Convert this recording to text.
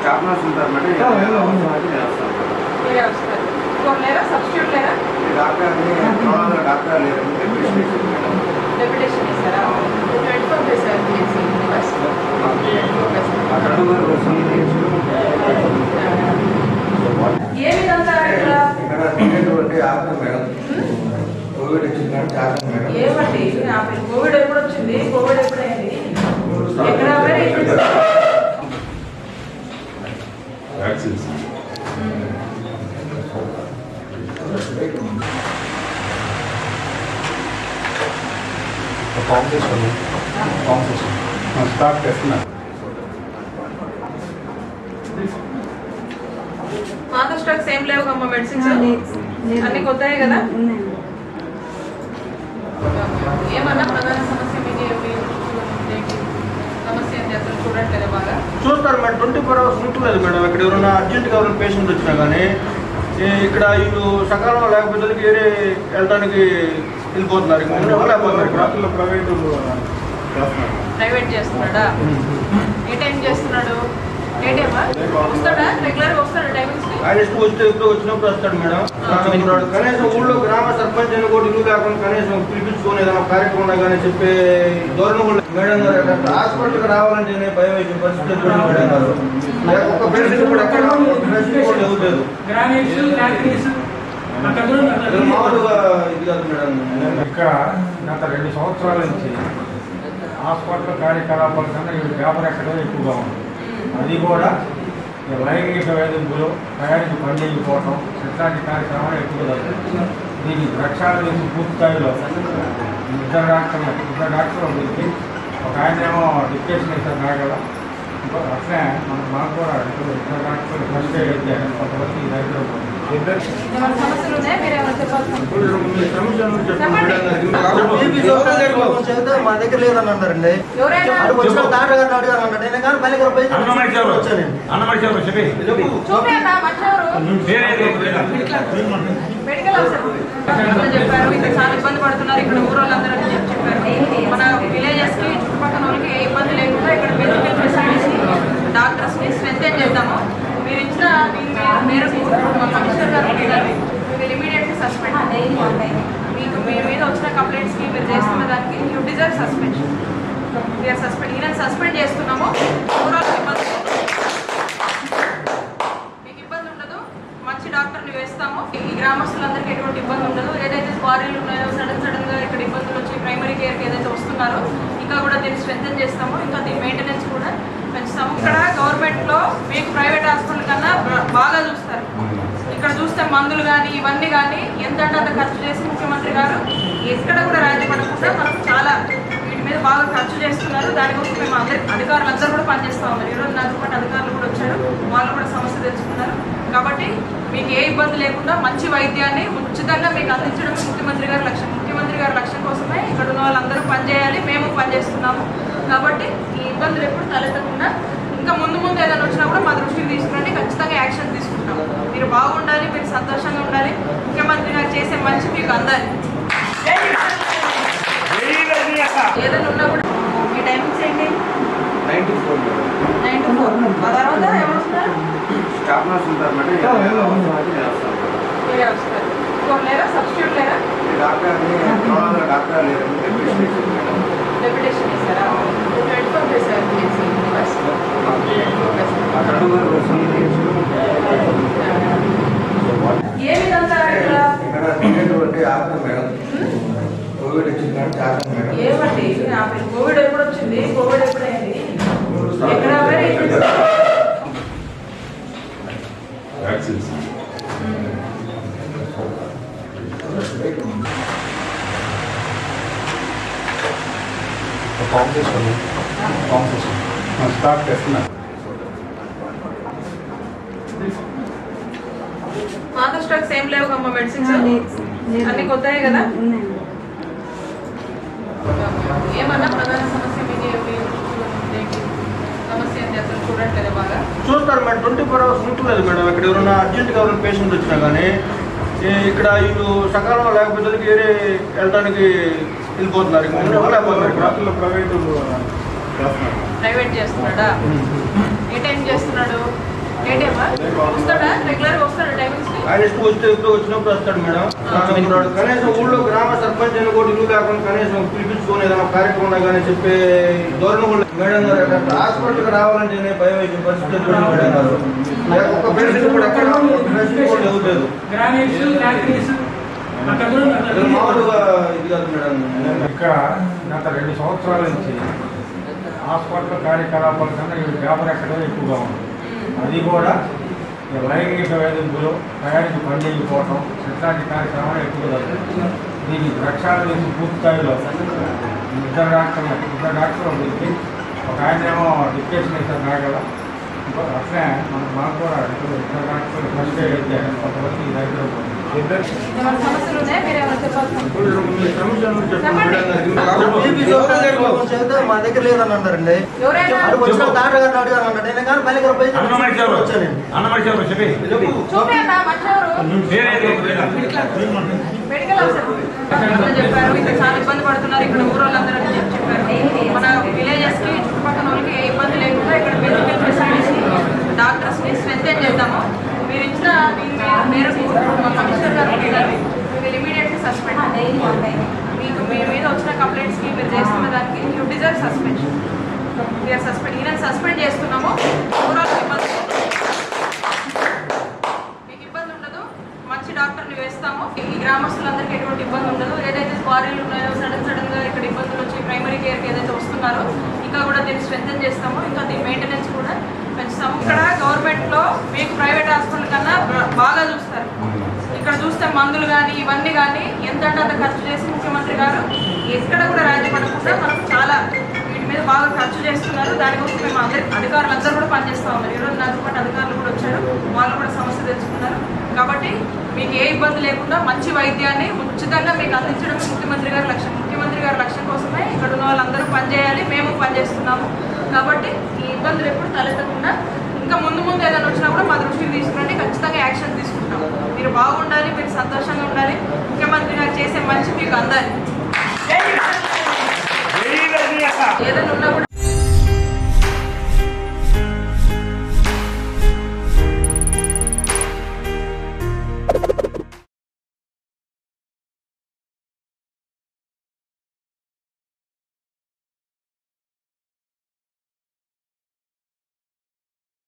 Staff nurse ఉంటారు madam చేస్తాం మీరే వస్తారు ఇంకోరు లేరా సబ్స్టిట్యూట్ లేరా డాక్టర్ని కరోనా డాక్టర్ లేరు డెప్యూటేషన్ ఇచ్చింది మేడం డెప్యుటేషన్ చేశారా twenty four by seven PSC అక్కడ ఏ విధంగా ఇక్కడ ఇక్కడ తినేటువంటి ఆపం మేడం కోవిడ్ వచ్చింది కానీ ఆపం మేడం ఏమండి నా పేరు కోవిడ్ ఎప్పుడు వచ్చింది కోవిడ్ ఎప్పుడైంది ఎక్కడ ఆపారు? ఇక్కడ వ్యాక్సిన్స్ ఫామ్ తీసుకోండి ఫామ్ తీసుకోండి స్టార్ట్ చేస్తున్నా పాత స్టాక్స్ ఏం లేవు అమ్మ మెడిసిన్స్ అన్ని కొత్తయే కదా ఏమన్నా ప్రధాన సమస్య మీకు ఏమి? ఏంటి? సమస్య ఏంటి అసలు చూడట్లేదా బాగా చూస్తారు మేడం ట్వంటీ ఫోర్ అవర్స్ ఉంటలేదు మేడం ఇక్కడ ఎవరైనా అర్జెంట్గా ఎవరైనా పేషెంట్ వచ్చినా కానీ ఈ ఇక్కడ వీళ్ళు సకాలంలో లేకపోతే వేరే వెళ్ళడానికి వెళ్ళిపోతున్నారు ఇంకా ఉండలేకపోతున్నారు ఇక్కడ ప్రైవేట్ చేస్తున్నారు ప్రైవేట్ చేస్తున్నాడా ఏ టైం చేస్తున్నాడు ఏ టైమా వస్తాడా రెగ్యులర్గా వస్తాడా టైమింగ్స్ ఆయన ఇష్టం వస్తే ఎప్పుడు వచ్చినప్పుడు వస్తాడు మేడం ఇప్పుడు కనీసం ఊళ్ళో గ్రామ సర్పంచ్ అని కూడా ఇల్లు లేకుండా కనీసం పిలిపించుకొని ఏదైనా కార్యక్రమం ఉన్నా కానీ చెప్పే ధోరణి కూడా మేడం గారు అక్కడ హాస్పిటల్కి రావాలంటేనే భయం వేసిన పరిస్థితి చూడండి మేడం గారు ఒక్క పేషెంట్ కూడా ఎక్కడ ఒక పేషెంట్ కూడా ఇవ్వలేదు గ్రానైట్స్ లాక్రీస్ అక్కడ ఇది మామూలుగా ఇది కాదు మేడం ఇక్కడ గత రెండు సంవత్సరాల నుంచి హాస్పిటల్ కార్యకలాపాల కన్నా ఈ వ్యాపారం ఎక్కడో ఎక్కువగా ఉంది అది కూడా ఈ లైంగిక వేధింపులు ప్రయాణికి పండిపోవటం ఇట్లాంటి కార్యక్రమాలు ఎక్కువ జరుగుతాయి దీనికి ప్రక్షాళన చేసి పూర్తి స్థాయిలో ఇద్దరు డాక్టర్లు ఇద్దరు డాక్టర్లు గురించి ఒక ఆయన ఏమో డిప్యూషన్ ఇస్తారు నాగల అట్లే మన మాకు కూడా ఇద్దరు డాక్టర్లు ఫస్ట్ ఎయిడ్ అయితే కొంతమంది ఈ దగ్గర ఇద్దరు ఏమైనా సమస్యలు ఉన్నాయా మీరు ఏమైనా చెప్పాల్సిన మా దగ్గర లేదని అన్నారండి ఎవరైనా అక్కడ వచ్చిన డాక్టర్ గారిని అడిగాను అన్నాడు నేను కానీ పల్లె గారు పోయి వచ్చాను చూపి అన్న మంచివారు మెడికల్ ఆఫీసర్ అట్లా చెప్పారు ఇక్కడ చాలా ఇబ్బంది పడుతున్నారు ఇక్కడ ఊరు వాళ్ళందరూ అని చెప్పి చెప్పారు మన విలేజెస్ కి చుట్టుపక్కల వాళ్ళకి ఏ ఇబ్బంది లేకుండా ఇక్కడ మెడికల్ ఫెసిలిటీస్ డాక్టర్స్ ని స్ట్రెంగ్ చేద్దాము మీరు ఇచ్చిన దీని మేరకు మా కమిషనర్ గారు ఉన్నారు. మీరు ఇమీడియట్ సస్పెండ్ మీకు మీ మీద వచ్చిన కంప్లైంట్స్ కి మీరు చేస్తున్న దానికి you deserve suspension VR suspend ఈయన సస్పెండ్ చేస్తున్నాము ఓవరాల్ ఇబ్బంది మీకు ఇబ్బంది ఉండదు మంచి డాక్టర్ని వేస్తాము ఈ గ్రామస్తులందరికీ ఎటువంటి ఇబ్బంది ఉండదు ఏదైతే క్వారీలు ఉన్నాయో సడన్ సడన్ గా ఇక్కడ ఇబ్బందులు వచ్చి ప్రైమరీ కేర్కి ఏదైతే వస్తున్నారో ఇంకా కూడా దీన్ని స్ట్రెంథన్ చేస్తాము ఇంకా దీని మెయింటెనెన్స్ కూడా పెంచుతాము ఇక్కడ గవర్నమెంట్ లో మీకు ప్రైవేట్ హాస్పిటల్ కన్నా బా- బాగా చూస్తారు ఇక్కడ చూస్తే మందులు కానీ ఇవన్నీ కానీ ఎంత అంటే అంత ఖర్చు చేసి ముఖ్యమంత్రి గారు ఎక్కడ కూడా రాజీ పడకుండా మనకు చాలా వీటి మీద బాగా ఖర్చు చేస్తున్నారు దానికోసం మేము అందరి అధికారులు అందరూ కూడా పనిచేస్తా ఉన్నారు ఈరోజు నాతో పాటు అధికారులు కూడా వచ్చారు వాళ్ళు కూడా సమస్య తెలుసుకున్నారు కాబట్టి మీకు ఏ ఇబ్బంది లేకుండా మంచి వైద్యాన్ని ఉచితంగా మీకు అందించడం ముఖ్యమంత్రి గారి లక్ష్యం ముఖ్యమంత్రి గారి లక్ష్యం కోసమే ఇక్కడ ఉన్న వాళ్ళందరూ పనిచేయాలి మేము పనిచేస్తున్నాము కాబట్టి ఈ ఇబ్బందులు ఎప్పుడు తలెత్తకుండా ఇంకా ముందు ముందు ఏదైనా వచ్చినా కూడా మా దృష్టికి తీసుకురండి ఖచ్చితంగా యాక్షన్ తీసుకుంటాం మీరు బాగుండాలి మీరు సంతోషంగా ఉండాలి ముఖ్యమంత్రి గారు చేసే మంచి మీకు అందాలి ఏదైనా ఉన్నా కూడా మీ టైమింగ్స్ ఏంటి nine to four madam nine to four ఆ తర్వాత ఎవరు వస్తారు స్టాఫ్ నర్స్ ఉంటారు మేడం చేస్తాం మీరే వస్తారు ఇంకోరు లేరా సబ్స్టిట్యూట్ లేరా డాక్టర్ని కరోనా డాక్టర్ లేరు డెప్యూటేషన్ ఇచ్చింది మేడం డెప్యుటేషన్ చేశారా twenty four by seven PSC అక్కడ ఏ విధంగా ఇక్కడ ఇక్కడ తినేటువంటి ఆపం మేడం కోవిడ్ వచ్చింది కానీ ఆపం మేడం ఏమండి నా పేరు కోవిడ్ ఎప్పుడు వచ్చింది కోవిడ్ ఎప్పుడైంది ఎక్కడ ఆపారు? ఇక్కడ వ్యాక్సిన్స్ ఫామ్ తీసుకోండి ఫామ్ తీసుకోండి స్టార్ట్ చేస్తున్నా పాత స్టాక్స్ ఏం లేవు అమ్మ మెడిసిన్స్ అన్ని కొత్తయే కదా ఏమన్నా ప్రధాన సమస్య మీకు ఏమి? ఏంటి? సమస్య ఏంటి అసలు చూడట్లేదా బాగా చూస్తారు మేడం ట్వంటీ ఫోర్ అవర్స్ ఉంటలేదు మేడం ఇక్కడ ఎవరైనా అర్జెంట్గా ఎవరైనా పేషెంట్ వచ్చినా కానీ ఈ ఇక్కడ వీళ్ళు సకాలంలో లేకపోతే వేరే వెళ్ళడానికి వెళ్ళిపోతున్నారు ఇంకా ఉండలేకపోతున్నారు ఇక్కడ ప్రైవేట్ చేస్తున్నారు ప్రైవేట్ చేస్తున్నాడా ఏ టైం చేస్తున్నాడు వస్తాడా రెగ్యులర్ వస్తాడా టైమింగ్స్ కి ఆయన ఇష్టం వస్తే ఎప్పుడు వచ్చినప్పుడు వస్తాడు మేడం రాడు. కనీసం ఊళ్ళో గ్రామ సర్పంచ్ అని కూడా ఇల్లు లేకుండా కనీసం పిలిపించుకొని ఏదైనా కార్యక్రమం ఉన్నా కానీ చెప్పే ధోరణి కూడా మేడం గారు అక్కడ హాస్పిటల్కి రావాలంటేనే భయం వేసిన పరిస్థితి ఎదురైంది మేడం గారు లేక ఒక్క పేషెంట్ కూడా ఎక్కడ ఒక పేషెంట్ కూడా ఎవరు లేదు గ్రానైట్స్ ఫ్యాక్టరీస్ అక్కడ కూడా ఇది మామూలుగా ఇది కాదు మేడం ఇక్కడ గత రెండు సంవత్సరాల నుంచి హాస్పిటల్ కార్యకలాపాల కన్నా ఈ పేపర్ ఎక్కడో ఎక్కువగా ఉంది అది కూడా ఈ లైంగిక వేధింపులు ప్రయాణికి పండిపోవటం ఇట్లాంటి కార్యక్రమాలు ఎక్కువ జరుగుతాయి దీనికి ప్రక్షాళన చేసి పూర్తి స్థాయిలో ఇద్దరు డాక్టర్లు ఇద్దరు డాక్టర్లు పెట్టి ఒక ఆయన ఏమో డిప్యూషన్ ఇస్తారు నాగల ఇంకో అట్లే మన మాకు కూడా ఇద్దరు ఇద్దరు డాక్టర్లు ఫస్ట్ అయితే కొంతమంది ఈ దగ్గర ఏమైనా సమస్యలు ఉన్నాయా మీరు ఏమైనా చెప్పాల్సిన ఇప్పుడు మీ సమస్యలు చెప్పండి మేడం గారికి. మా దగ్గర లేదని అన్నారండి ఎవరైనా అక్కడికి వచ్చిన డాక్టర్ గారిని అడిగాను అన్నాడు నేను కానీ మళ్ళీ ఇక్కడ పోయి వచ్చానండి చెప్పి చూపేనా మధ్యవరు మెడికల్ ఆఫీసర్ చెప్పారు ఇక్కడ చాలా ఇబ్బంది పడుతున్నారు ఇక్కడ ఊరోళ్ళందరూ అని చెప్పి చెప్పారు మన విలేజెస్ కి చుట్టుపక్కల వాళ్ళకి ఏ ఇబ్బంది లేకుండా ఇక్కడ మెడికల్ ఫెసిలిటీస్ డాక్టర్స్ ని స్ట్రెంగ్ చేద్దాము మీరు ఇచ్చిన దీని మీద మేరకు మా కమిషనర్ గారు ఉన్నారు మీరు ఇమీడియట్లీ సస్పెండ్ మీకు మీ మీద వచ్చిన కంప్లైంట్స్ కి మీరు చేస్తున్న దానికి you deserve suspension VR suspend ఈయన సస్పెండ్ చేస్తున్నాము ఓవరాల్ ఇబ్బంది మీకు ఇబ్బంది ఉండదు మంచి డాక్టర్ని వేస్తాము ఈ గ్రామస్తులందరికీ ఎటువంటి ఇబ్బంది ఉండదు ఏదైతే క్వారీలు ఉన్నాయో సడన్ సడన్ గా ఇక్కడ ఇబ్బందులు వచ్చి ప్రైమరీ కేర్కి ఏదైతే వస్తున్నారో ఇంకా కూడా దీన్ని స్ట్రెంగ్ చేస్తాము ఇంకా దీని మెయింటెనెన్స్ కూడా పెంచుతాము ఇక్కడ గవర్నమెంట్ లో మీకు ప్రైవేట్ హాస్పిటల్ కన్నా బా- బాగా చూస్తారు ఇక్కడ చూస్తే మందులు కానీ ఇవన్నీ కానీ ఎంత అంటే అంత ఖర్చు చేసి ముఖ్యమంత్రి గారు ఎక్కడ కూడా రాజీ పడకుండా మనకు చాలా వీటి మీద బాగా ఖర్చు చేస్తున్నారు దానికోసం మేము అందరి అధికారులు అందరూ కూడా పనిచేస్తా ఉన్నారు ఈరోజు నాతో పాటు అధికారులు కూడా వచ్చారు వాళ్ళు కూడా సమస్య తెచ్చుకున్నారు కాబట్టి మీకు ఏ ఇబ్బంది లేకుండా మంచి వైద్యాన్ని ఉచితంగా మీకు అందించడం ముఖ్యమంత్రి గారి లక్ష్యం ముఖ్యమంత్రి గారి లక్ష్యం కోసమే ఇక్కడ ఉన్న వాళ్ళందరూ పనిచేయాలి మేము పనిచేస్తున్నాము కాబట్టి ఈ ఇబ్బందులు ఎప్పుడు తలెత్తకుండా ఇంకా ముందు ముందు ఏదైనా వచ్చినా కూడా మా దృష్టికి తీసుకురండి ఖచ్చితంగా యాక్షన్ తీసుకుంటాం మీరు బాగుండాలి మీరు సంతోషంగా ఉండాలి ముఖ్యమంత్రి గారు చేసే మంచి మీకు అందాలి ఏదైనా ఉన్నా కూడా